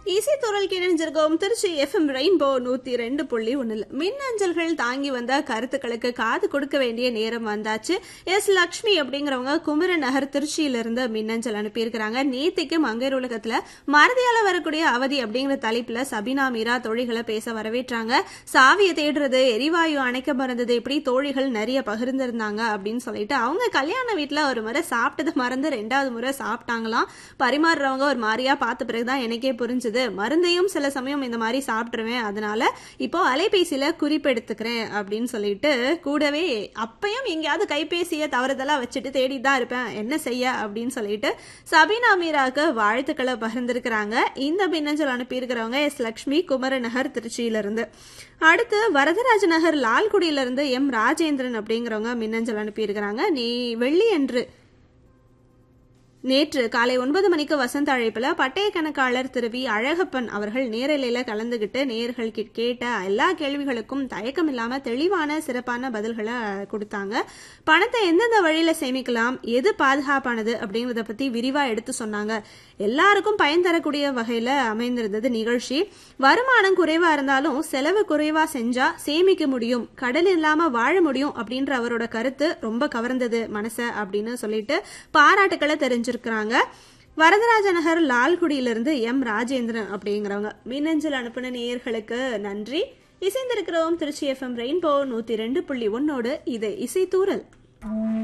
இசை துறல் கிழிஞ்சிருக்கோம் திருச்சி எஃப்எம் ரெயின்போ நூத்தி ரெண்டு புள்ளி ஒண்ணுல மின்னஞ்சல்கள் தாங்கி வந்த கருத்துக்களுக்கு காது கொடுக்க வேண்டிய நேரம் வந்தாச்சு எஸ் லக்ஷ்மி அப்படிங்கிறவங்க குமரன் நகர் திருச்சியில இருந்து மின்னஞ்சல் அனுப்பியிருக்கிறாங்க நேத்திக்கு மங்கையர் உலகத்துல மறதியால வரக்கூடிய அவதி அப்படிங்கிற தலைப்புல சபினா மீரா தோழிகளை பேச வரவேற்றாங்க சாவியை தேடுறது எரிவாயு அணைக்க மறந்தது இப்படி தோழிகள் நிறைய பகிர்ந்திருந்தாங்க அப்படின்னு சொல்லிட்டு அவங்க கல்யாண வீட்டுல ஒரு முறை சாப்பிட்டது மறந்து ரெண்டாவது முறை சாப்பிட்டாங்களாம் பரிமாறுறவங்க ஒரு மாதிரியா பார்த்த பிறகுதான் எனக்கே புரிஞ்சுது மருந்தையும் சில சமயம் இந்த மாதிரி சாப்பிட்டுருவேன் அதனால இப்போ அலைபேசியில குறிப்பெடுத்துக்கிறேன் அப்படின்னு சொல்லிட்டு கூடவே அப்பயும் எங்கேயாவது கைபேசியை தவறுதலா வச்சுட்டு தேடிட்டு தான் இருப்பேன் என்ன செய்ய அப்படின்னு சொல்லிட்டு சபீனா மீராக்கு வாழ்த்துக்களை பகிர்ந்திருக்கிறாங்க இந்த மின்னஞ்சல் அனுப்பியிருக்கிறவங்க எஸ் லக்ஷ்மி குமரநகர் திருச்சியில இருந்து அடுத்து வரதராஜ நகர் லால்குடியில இருந்து எம் ராஜேந்திரன் அப்படிங்கிறவங்க மின்னஞ்சல் அனுப்பியிருக்கிறாங்க நீ வெள்ளி என்று நேற்று காலை ஒன்பது மணிக்கு வசந்த அழைப்புல பட்டய கணக்காளர் திரு வி அழகப்பன் அவர்கள் நேரலையில கலந்துகிட்டு நேர்கள் கேட்ட எல்லா கேள்விகளுக்கும் தயக்கம் இல்லாம தெளிவான சிறப்பான பதில்களை கொடுத்தாங்க பணத்தை எந்தெந்த வழியில சேமிக்கலாம் எது பாதுகாப்பானது அப்படிங்கறத பத்தி விரிவா எடுத்து சொன்னாங்க எல்லாருக்கும் பயன் தரக்கூடிய வகையில அமைந்திருந்தது நிகழ்ச்சி வருமானம் குறைவா இருந்தாலும் செலவு குறைவா செஞ்சா சேமிக்க முடியும் கடன் இல்லாம வாழ முடியும் அப்படின்ற அவரோட கருத்து ரொம்ப கவர்ந்தது மனச அப்படின்னு சொல்லிட்டு பாராட்டுக்களை தெரிஞ்சிருக்கிறாங்க வரதராஜ நகர் லால்குடியிலிருந்து எம் ராஜேந்திரன் அப்படிங்கிறவங்க மின்னஞ்சல் அனுப்பின நேயர்களுக்கு நன்றி இசைந்திருக்கிறோம் திருச்சி எஃப்எம் ரெயின்போ நூத்தி ரெண்டு புள்ளி ஒன்னோடு இது இசைத்தூரல்